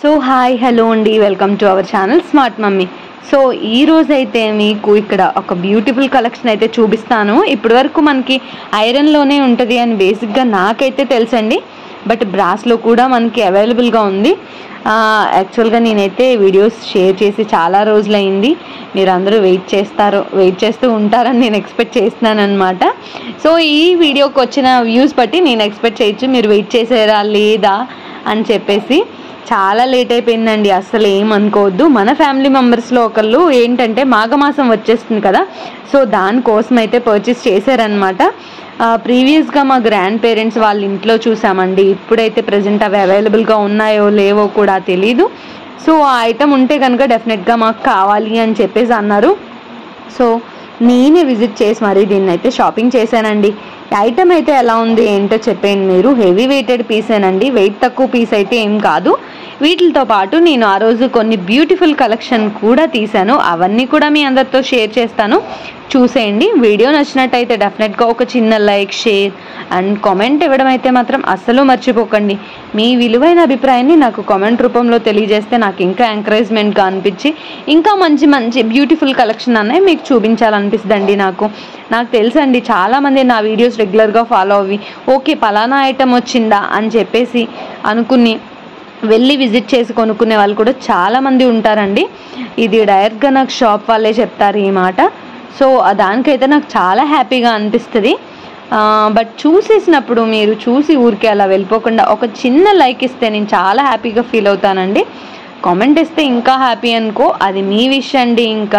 so hi hello అండి welcome to our channel smart mummy so ఈ రోజు అయితే మీకు ఇక్కడ ఒక బ్యూటిఫుల్ కలెక్షన్ అయితే చూపిస్తాను ఇప్పటి వరకు మనకి ఐరన్లోనే ఉంటుంది అని బేసిక్గా నాకైతే తెలుసండి బట్ బ్రాస్లో కూడా మనకి అవైలబుల్గా ఉంది యాక్చువల్గా నేనైతే వీడియోస్ షేర్ చేసి చాలా రోజులైంది మీరు అందరూ వెయిట్ చేస్తారు వెయిట్ చేస్తూ ఉంటారని నేను ఎక్స్పెక్ట్ చేస్తున్నాను అనమాట సో ఈ వీడియోకి వచ్చిన వ్యూస్ బట్టి నేను ఎక్స్పెక్ట్ చేయొచ్చు మీరు వెయిట్ చేసారా లేదా అని చెప్పేసి చాలా లేట్ అయిపోయిందండి అస్సలు ఏమనుకోవద్దు మన ఫ్యామిలీ మెంబర్స్లో ఒకళ్ళు ఏంటంటే మాఘమాసం వచ్చేస్తుంది కదా సో దానికోసం అయితే పర్చేస్ చేశారనమాట ప్రీవియస్గా మా గ్రాండ్ పేరెంట్స్ వాళ్ళ ఇంట్లో చూసామండి ఇప్పుడైతే ప్రజెంట్ అవి అవైలబుల్గా ఉన్నాయో లేవో కూడా తెలీదు సో ఆ ఐటమ్ ఉంటే కనుక డెఫినెట్గా మాకు కావాలి అని చెప్పేసి అన్నారు సో నేనే విజిట్ చేసి మరీ దీన్ని అయితే షాపింగ్ చేశానండి ఐటమ్ అయితే ఎలా ఉంది ఏంటో చెప్పండి మీరు హెవీ వెయిటెడ్ పీసేనండి వెయిట్ తక్కువ పీస్ అయితే ఏం కాదు వీటితో పాటు నేను ఆ రోజు కొన్ని బ్యూటిఫుల్ కలెక్షన్ కూడా తీశాను అవన్నీ కూడా మీ అందరితో షేర్ చేస్తాను చూసేయండి వీడియో నచ్చినట్టయితే డెఫినెట్గా ఒక చిన్న లైక్ షేర్ అండ్ కామెంట్ ఇవ్వడం అయితే మాత్రం అస్సలు మర్చిపోకండి మీ విలువైన అభిప్రాయాన్ని నాకు కామెంట్ రూపంలో తెలియజేస్తే నాకు ఇంకా ఎంకరేజ్మెంట్గా అనిపించి ఇంకా మంచి మంచి బ్యూటిఫుల్ కలెక్షన్ అన్నవి మీకు చూపించాలనిపిస్తుందండి నాకు నాకు తెలుసండి చాలామంది నా వీడియోస్ రెగ్యులర్గా ఫాలో అవి ఓకే పలానా ఐటమ్ వచ్చిందా అని చెప్పేసి అనుకుని వెళ్ళి విజిట్ చేసి కొనుక్కునే వాళ్ళు కూడా చాలామంది ఉంటారండి ఇది డైరెక్ట్గా నాకు షాప్ వాళ్ళే చెప్తారు ఈ మాట సో దానికైతే నాకు చాలా హ్యాపీగా అనిపిస్తుంది బట్ చూసేసినప్పుడు మీరు చూసి ఊరికే అలా వెళ్ళిపోకుండా ఒక చిన్న లైక్ ఇస్తే నేను చాలా హ్యాపీగా ఫీల్ అవుతానండి కామెంట్ ఇస్తే ఇంకా హ్యాపీ అనుకో అది మీ విష్ అండి ఇంకా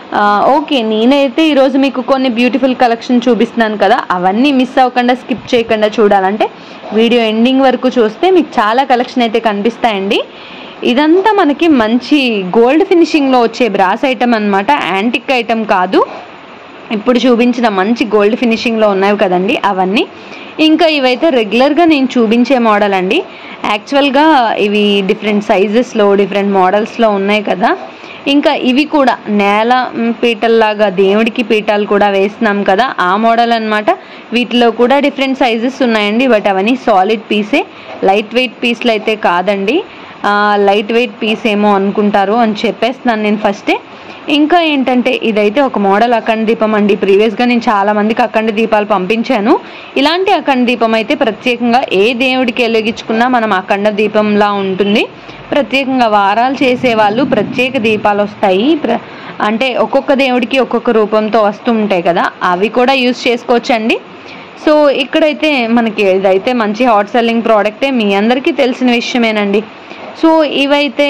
ఓకే నేనైతే ఈరోజు మీకు కొన్ని బ్యూటిఫుల్ కలెక్షన్ చూపిస్తున్నాను కదా అవన్నీ మిస్ అవ్వకుండా స్కిప్ చేయకుండా చూడాలంటే వీడియో ఎండింగ్ వరకు చూస్తే మీకు చాలా కలెక్షన్ అయితే కనిపిస్తాయండి ఇదంతా మనకి మంచి గోల్డ్ ఫినిషింగ్లో వచ్చే బ్రాస్ ఐటమ్ అనమాట యాంటిక్ ఐటమ్ కాదు ఇప్పుడు చూపించిన మంచి గోల్డ్ ఫినిషింగ్లో ఉన్నాయి కదండి అవన్నీ ఇంకా ఇవైతే రెగ్యులర్గా నేను చూపించే మోడల్ అండి యాక్చువల్గా ఇవి డిఫరెంట్ సైజెస్లో డిఫరెంట్ మోడల్స్లో ఉన్నాయి కదా ఇంకా ఇవి కూడా నేల పీటల్లాగా దేవుడికి పీఠాలు కూడా వేస్తున్నాం కదా ఆ మోడల్ అనమాట వీటిలో కూడా డిఫరెంట్ సైజెస్ ఉన్నాయండి బట్ అవన్నీ సాలిడ్ పీసే లైట్ వెయిట్ పీస్లు అయితే కాదండి లైట్ వెయిట్ పీస్ ఏమో అనుకుంటారు అని చెప్పేస్తున్నాను నేను ఫస్టే ఇంకా ఏంటంటే ఇదైతే ఒక మోడల్ అఖండ దీపం అండి ప్రీవియస్గా నేను చాలా మందికి అఖండ దీపాలు పంపించాను ఇలాంటి అఖండ దీపం అయితే ప్రత్యేకంగా ఏ దేవుడికి వెలిగించుకున్నా మనం అఖండ దీపంలా ఉంటుంది ప్రత్యేకంగా వారాలు చేసేవాళ్ళు ప్రత్యేక దీపాలు వస్తాయి ప్ర అంటే ఒక్కొక్క దేవుడికి ఒక్కొక్క రూపంతో వస్తూ ఉంటాయి కదా అవి కూడా యూస్ చేసుకోవచ్చండి సో ఇక్కడైతే మనకి ఇదైతే మంచి హాట్ సెల్లింగ్ ప్రోడక్టే మీ అందరికీ తెలిసిన విషయమేనండి సో ఇవైతే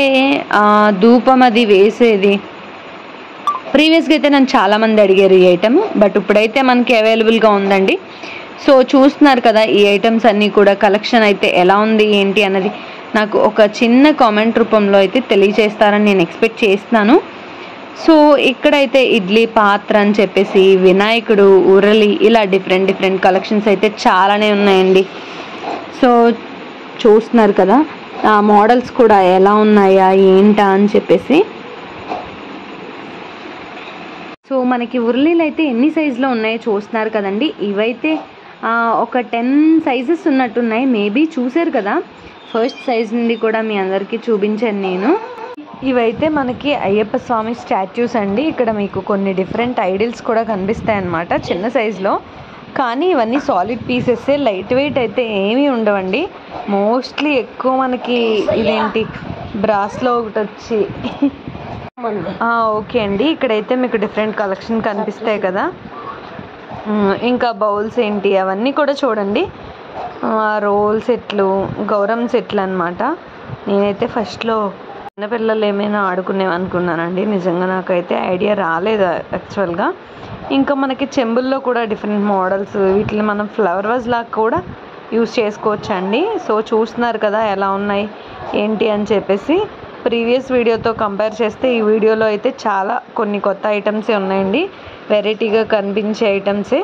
ధూపం అది వేసేది ప్రీవియస్గా అయితే నన్ను చాలామంది అడిగారు ఈ ఐటమ్ బట్ ఇప్పుడైతే మనకి అవైలబుల్గా ఉందండి సో చూస్తున్నారు కదా ఈ ఐటమ్స్ అన్నీ కూడా కలెక్షన్ అయితే ఎలా ఉంది ఏంటి అన్నది నాకు ఒక చిన్న కామెంట్ రూపంలో అయితే తెలియజేస్తారని నేను ఎక్స్పెక్ట్ చేస్తున్నాను సో ఇక్కడైతే ఇడ్లీ పాత్ర అని చెప్పేసి వినాయకుడు ఉరలి ఇలా డిఫరెంట్ డిఫరెంట్ కలెక్షన్స్ అయితే చాలానే ఉన్నాయండి సో చూస్తున్నారు కదా ఆ మోడల్స్ కూడా ఎలా ఉన్నాయా ఏంటా అని చెప్పేసి సో మనకి ఉర్లీలు అయితే ఎన్ని సైజులో ఉన్నాయో చూస్తున్నారు కదండి ఇవైతే ఒక టెన్ సైజెస్ ఉన్నట్టున్నాయి మేబీ చూసారు కదా ఫస్ట్ సైజ్ నుండి కూడా మీ అందరికీ చూపించాను నేను ఇవైతే మనకి అయ్యప్ప స్వామి స్టాచ్యూస్ అండి ఇక్కడ మీకు కొన్ని డిఫరెంట్ ఐడిల్స్ కూడా కనిపిస్తాయి అన్నమాట చిన్న సైజులో కానీ ఇవన్నీ సాలిడ్ పీసెస్ లైట్ వెయిట్ అయితే ఏమీ ఉండవండి మోస్ట్లీ ఎక్కువ మనకి ఇదేంటి బ్రాస్లో ఒకటి వచ్చి ఓకే అండి ఇక్కడైతే మీకు డిఫరెంట్ కలెక్షన్ కనిపిస్తాయి కదా ఇంకా బౌల్స్ ఏంటి అవన్నీ కూడా చూడండి రోల్ సెట్లు గౌరమ్ సెట్లు అనమాట నేనైతే ఫస్ట్లో చిన్నపిల్లలు ఏమైనా ఆడుకునేవి అనుకున్నానండి నిజంగా నాకైతే ఐడియా రాలేదు యాక్చువల్గా ఇంకా మనకి చెంబుల్లో కూడా డిఫరెంట్ మోడల్స్ వీటిని మనం ఫ్లవర్ వాజ్ లాగా కూడా యూస్ చేసుకోవచ్చండి సో చూస్తున్నారు కదా ఎలా ఉన్నాయి ఏంటి అని చెప్పేసి ప్రీవియస్ వీడియోతో కంపేర్ చేస్తే ఈ వీడియోలో అయితే చాలా కొన్ని కొత్త ఐటమ్సే ఉన్నాయండి వెరైటీగా కనిపించే ఐటమ్సే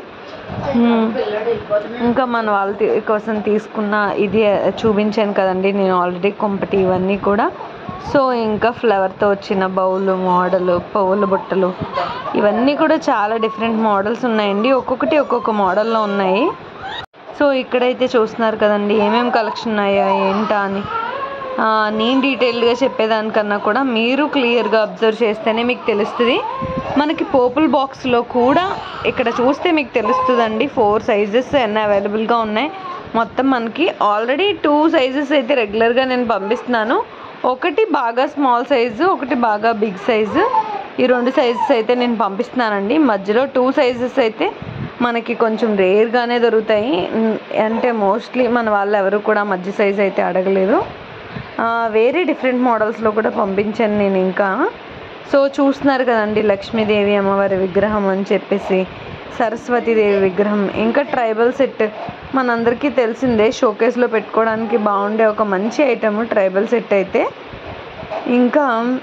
ఇంకా మన వాళ్ళ కోసం తీసుకున్న ఇది చూపించాను కదండి నేను ఆల్రెడీ కొంపటి ఇవన్నీ కూడా సో ఇంకా ఫ్లవర్తో వచ్చిన బౌల్ మోడల్ పువ్వుల బుట్టలు ఇవన్నీ కూడా చాలా డిఫరెంట్ మోడల్స్ ఉన్నాయండి ఒక్కొక్కటి ఒక్కొక్క మోడల్లో ఉన్నాయి సో ఇక్కడైతే చూస్తున్నారు కదండి ఏమేమి కలెక్షన్ ఉన్నాయో ఏంటా అని ఆ, నేను డీటెయిల్డ్గా చెప్పేదానికన్నా కూడా మీరు క్లియర్గా అబ్జర్వ్ చేస్తేనే మీకు తెలుస్తుంది మనకి పోపుల్ బాక్స్లో కూడా ఇక్కడ చూస్తే మీకు తెలుస్తుందండి ఫోర్ సైజెస్ అన్నీ అవైలబుల్గా ఉన్నాయి మొత్తం మనకి ఆల్రెడీ టూ సైజెస్ అయితే రెగ్యులర్గా నేను పంపిస్తున్నాను ఒకటి బాగా స్మాల్ సైజు ఒకటి బాగా బిగ్ సైజు ఈ రెండు సైజెస్ అయితే నేను పంపిస్తున్నానండి మధ్యలో టూ సైజెస్ అయితే మనకి కొంచెం రేర్గానే దొరుకుతాయి ఉమ్, అంటే మోస్ట్లీ మన వాళ్ళు ఎవరు కూడా మధ్య సైజ్ అయితే అడగలేదు ఆ, వేరే డిఫరెంట్ మోడల్స్లో కూడా పంపించాను నేను ఇంకా సో చూస్తున్నారు కదండి లక్ష్మీదేవి అమ్మవారి విగ్రహం అని చెప్పేసి సరస్వతీదేవి విగ్రహం ఇంకా ట్రైబల్ సెట్ మనందరికీ తెలిసిందే షోకేస్లో పెట్టుకోవడానికి బాగుండే ఒక మంచి ఐటమ్ ట్రైబల్ సెట్ అయితే ఇంకా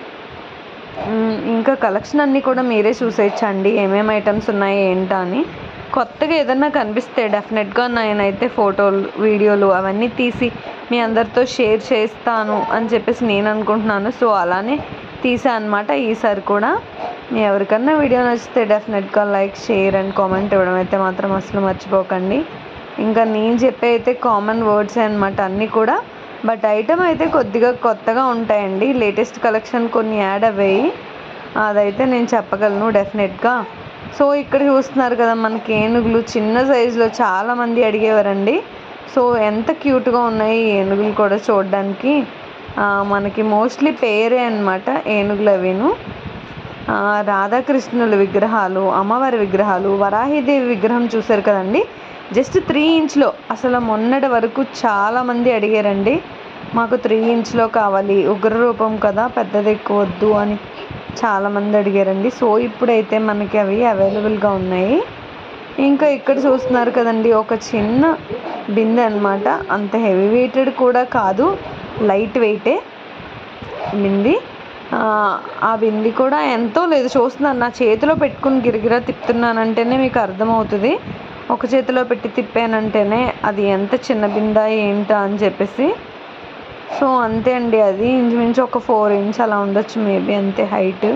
మ్, ఇంకా కలెక్షన్ అన్నీ కూడా మీరే చూసేయచ్చండి ఏమేమి ఐటమ్స్ ఉన్నాయి ఏంటా అని కొత్తగా ఏదన్నా కనిపిస్తే డెఫినెట్గా నేనైతే ఫోటోలు వీడియోలు అవన్నీ తీసి మీ అందరితో షేర్ చేస్తాను అని చెప్పేసి నేను అనుకుంటున్నాను సో అలానే తీసా అనమాట ఈసారి కూడా మీ ఎవరికన్నా వీడియో నచ్చితే డెఫినెట్గా లైక్ షేర్ అండ్ కామెంట్ ఇవ్వడం అయితే మాత్రం అసలు మర్చిపోకండి ఇంకా నేను చెప్పే అయితే కామన్ వర్డ్స్ అనమాట అన్నీ కూడా బట్ ఐటమ్ అయితే కొద్దిగా కొత్తగా ఉంటాయండి లేటెస్ట్ కలెక్షన్ కొన్ని యాడ్ అయ్యాయి అదైతే నేను చెప్పగలను డెఫినెట్గా సో ఇక్కడ చూస్తున్నారు కదా మనకి ఏనుగులు చిన్న సైజులో చాలామంది అడిగేవారండి సో ఎంత క్యూట్గా ఉన్నాయి ఈ ఏనుగులు కూడా చూడడానికి ఆ, మనకి మోస్ట్లీ పేరే అనమాట ఏనుగులు అవిను ఆ, రాధాకృష్ణుల విగ్రహాలు అమ్మవారి విగ్రహాలు వరాహిదేవి విగ్రహం చూశారు కదండి జస్ట్ త్రీ ఇంచ్లో అసలు మొన్నటి వరకు చాలామంది అడిగారండి మాకు త్రీ ఇంచ్లో కావాలి ఉగ్ర రూపం కదా పెద్దది ఎక్కువ వద్దు అని చాలామంది అడిగారండి సో ఇప్పుడైతే మనకి అవి అవైలబుల్గా ఉన్నాయి ఇంకా ఇక్కడ చూస్తున్నారు కదండి ఒక చిన్న బిందె అనమాట అంత హెవీ వెయిటెడ్ కూడా కాదు లైట్ వెయిటే బింది ఆ, ఆ బింది కూడా ఎంతో లేదు చూస్తున్నాను నా చేతిలో పెట్టుకుని గిరిగిరా తిప్పుతున్నానంటేనే మీకు అర్థమవుతుంది ఒక చేతిలో పెట్టి తిప్పానంటేనే అది ఎంత చిన్న బిందా ఏంటా అని చెప్పేసి సో అంతే అండి అది ఇంచుమించు ఒక ఫోర్ ఇంచ్ అలా ఉండొచ్చు మేబీ అంతే హైట్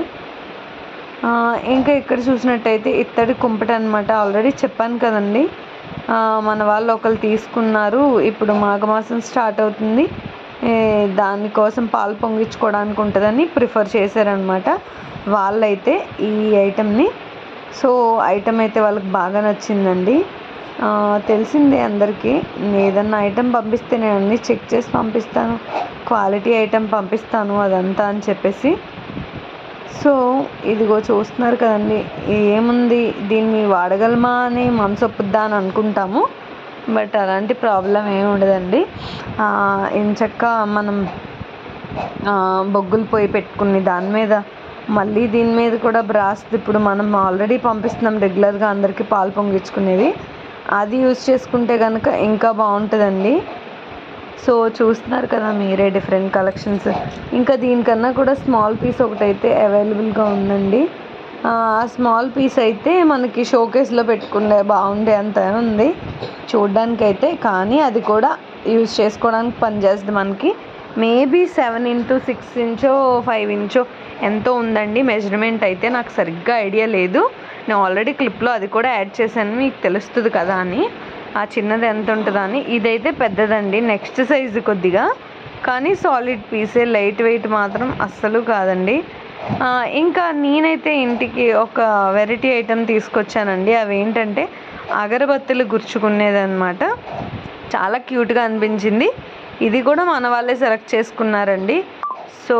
ఇంకా ఇక్కడ చూసినట్టయితే ఇత్తడి కుంపట అనమాట ఆల్రెడీ చెప్పాను కదండి ఆ, మన వాళ్ళు ఒకరు తీసుకున్నారు ఇప్పుడు మాఘమాసం స్టార్ట్ అవుతుంది ఏ, దానికోసం పాలు పొంగించుకోవడానికి ఉంటుందని ప్రిఫర్ చేశారనమాట వాళ్ళైతే ఈ ఐటెంని సో ఐటెం అయితే వాళ్ళకి బాగా నచ్చిందండి ఆ, తెలిసిందే అందరికీ ఏదన్నా ఐటెం పంపిస్తే నేను అన్నీ చెక్ చేసి పంపిస్తాను క్వాలిటీ ఐటెం పంపిస్తాను అదంతా అని చెప్పేసి సో ఇదిగో చూస్తున్నారు కదండి ఏముంది దీన్ని వాడగలమా అని మనసు ఒప్పుద్దా అని అనుకుంటాము బట్ అలాంటి ప్రాబ్లం ఏమి ఉండదండి ఎంచక్క మనం ఆ, బొగ్గులు పొయ్యి పెట్టుకుని దాని మీద మళ్ళీ దీని మీద కూడా బ్రాస్ ఇప్పుడు మనం ఆల్రెడీ పంపిస్తున్నాం రెగ్యులర్గా అందరికీ పాలు పొంగించుకునేది అది యూజ్ చేసుకుంటే కనుక ఇంకా బాగుంటుందండి సో చూస్తున్నారు కదా మీరే డిఫరెంట్ కలెక్షన్స్ ఇంకా దీనికన్నా కూడా స్మాల్ పీస్ ఒకటైతే అవైలబుల్గా ఉందండి ఆ స్మాల్ పీస్ అయితే మనకి షోకేస్లో పెట్టుకునే బాగుండే అంత ఉంది చూడ్డానికి అయితే కానీ అది కూడా యూజ్ చేసుకోవడానికి పనిచేస్తుంది మనకి మేబీ సెవెన్ ఇంటూ సిక్స్ ఇంచో ఫైవ్ ఇంచో ఎంతో ఉందండి మెజర్మెంట్ అయితే నాకు సరిగ్గా ఐడియా లేదు నేను ఆల్రెడీ క్లిప్లో అది కూడా యాడ్ చేశాను మీకు తెలుస్తుంది కదా అని ఆ చిన్నది ఎంత ఉంటుందా అని ఇదైతే పెద్దదండి నెక్స్ట్ సైజు కొద్దిగా కానీ సాలిడ్ పీసే లైట్ వెయిట్ మాత్రం అస్సలు కాదండి ఆ, ఇంకా నేనైతే ఇంటికి ఒక వెరైటీ ఐటెం తీసుకొచ్చానండి అవి ఏంటంటే అగరబత్తులు గుర్చుకునేది అనమాట చాలా క్యూట్గా అనిపించింది ఇది కూడా మన వాళ్ళే సెలెక్ట్ చేసుకున్నారండి సో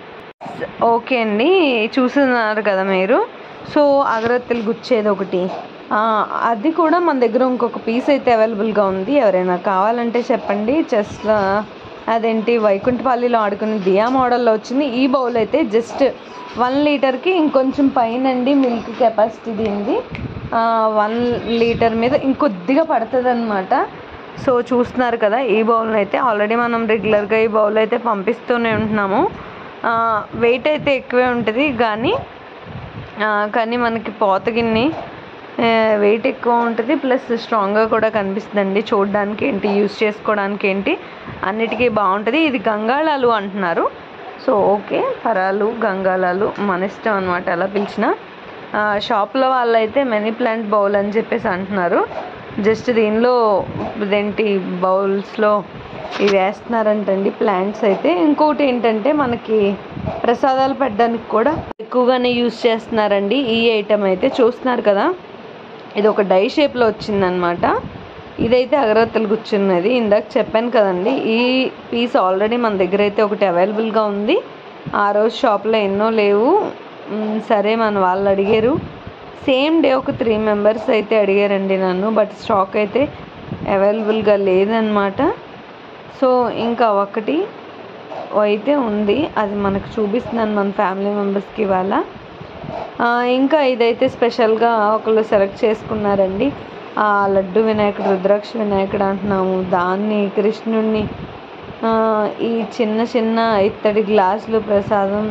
ఓకే అండి చూస్తున్నారు కదా మీరు సో అగరత్తులు గుచ్చేది ఒకటి ఆ, అది కూడా మన దగ్గర ఇంకొక పీస్ అయితే అవైలబుల్గా ఉంది ఎవరైనా కావాలంటే చెప్పండి చెస్ అదేంటి వైకుంఠపల్లిలో ఆడుకునే దియా మోడల్లో వచ్చింది ఈ బౌల్ అయితే జస్ట్ వన్ లీటర్కి ఇంకొంచెం పైన అండి మిల్క్ కెపాసిటీ దీనిది వన్ లీటర్ మీద ఇంకొద్దిగా పడుతుంది అనమాట సో చూస్తున్నారు కదా ఈ బౌల్ని అయితే ఆల్రెడీ మనం రెగ్యులర్గా ఈ బౌల్ అయితే పంపిస్తూనే ఉంటున్నాము వెయిట్ అయితే ఎక్కువే ఉంటుంది కానీ ఆ, కానీ మనకి పోత గిన్నె వెయిట్ ఎక్కువ ఉంటుంది ప్లస్ స్ట్రాంగ్గా కూడా కనిపిస్తుందండి చూడడానికి ఏంటి యూస్ చేసుకోవడానికి ఏంటి అన్నిటికీ బాగుంటుంది ఇది గంగాళాలు అంటున్నారు సో ఓకే పరాలు గంగాళాలు మన ఇష్టం అనమాట ఎలా పిలిచినా ఆ, షాప్లో వాళ్ళైతే మనీ ప్లాంట్ బౌల్ అని చెప్పేసి అంటున్నారు జస్ట్ దీనిలో ఇదేంటి బౌల్స్లో ఇవి వేస్తున్నారంటండి ప్లాంట్స్ అయితే ఇంకోటి ఏంటంటే మనకి ప్రసాదాలు పెట్టడానికి కూడా ఎక్కువగానే యూస్ చేస్తున్నారండి ఈ ఐటమ్ అయితే చూస్తున్నారు కదా ఇది ఒక డై షేప్లో వచ్చిందనమాట ఇదైతే అగరత్తులు కూర్చున్నది ఇందాక చెప్పాను కదండి ఈ పీస్ ఆల్రెడీ మన దగ్గర అయితే ఒకటి అవైలబుల్గా ఉంది ఆ రోజు షాప్లో ఎన్నో లేవు మ్, సరే మన వాళ్ళు అడిగారు సేమ్ డే ఒక త్రీ మెంబర్స్ అయితే అడిగారండి నన్ను బట్ స్టాక్ అయితే అవైలబుల్గా లేదనమాట సో ఇంకా ఒకటి అయితే ఉంది అది మనకు చూపిస్తున్నాను మన ఫ్యామిలీ మెంబర్స్కి ఇవాళ ఆ, ఇంకా ఇదైతే స్పెషల్గా ఒకళ్ళు సెలెక్ట్ చేసుకున్నారండి ఆ లడ్డు వినాయకుడు రుద్రాక్ష వినాయకుడు అంటున్నాము దాన్ని కృష్ణుడిని ఆ, ఈ చిన్న చిన్న ఇత్తడి గ్లాసులు ప్రసాదం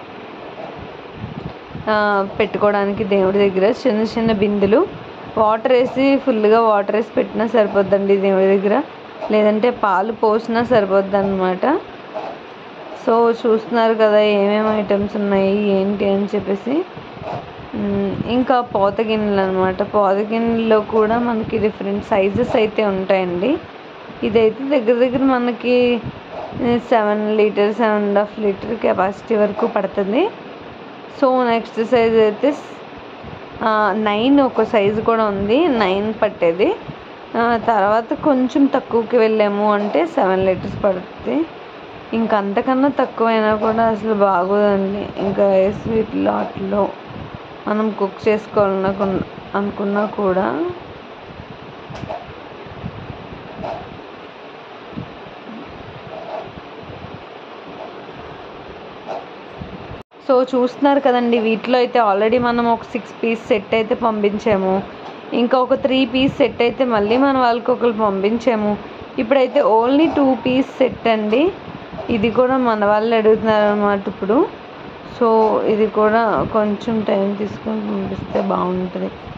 ఆ, పెట్టుకోవడానికి దేవుడి దగ్గర చిన్న చిన్న బిందెలు వాటర్ వేసి ఫుల్గా వాటర్ వేసి పెట్టినా సరిపోద్దండి దేవుడి దగ్గర లేదంటే పాలు పోసినా సరిపోద్ది అనమాట సో చూస్తున్నారు కదా ఏమేమి ఐటమ్స్ ఉన్నాయి ఏంటి అని చెప్పేసి మ్, ఇంకా పోత గిన్నెలు అనమాట పోత గిన్నెల్లో కూడా మనకి డిఫరెంట్ సైజెస్ అయితే ఉంటాయండి ఇదైతే దగ్గర దగ్గర మనకి seven litre seven and half litre capacity వరకు పడుతుంది సో నెక్స్ట్ సైజ్ అయితే నైన్ ఒక సైజు కూడా ఉంది నైన్ పట్టేది ఆ, తర్వాత కొంచెం తక్కువకి వెళ్ళాము అంటే సెవెన్ లీటర్స్ పడుతుంది ఇంకా అంతకన్నా తక్కువైనా కూడా అసలు బాగోదండి ఇంకా ఏ స్వీట్లో వాటిలో మనం కుక్ చేసుకోవాలనుకు అనుకున్నా కూడా సో చూస్తున్నారు కదండి వీటిలో అయితే ఆల్రెడీ మనం ఒక సిక్స్ పీస్ సెట్ అయితే పంపించాము ఇంకా ఒక త్రీ పీస్ సెట్ అయితే మళ్ళీ మన వాళ్ళకి ఒకరు పంపించాము ఇప్పుడైతే ఓన్లీ టూ పీస్ సెట్ అండి ఇది కూడా మన వాళ్ళు అడుగుతున్నారు అనమాట ఇప్పుడు సో ఇది కూడా కొంచెం టైం తీసుకొని పంపిస్తే బాగుంటుంది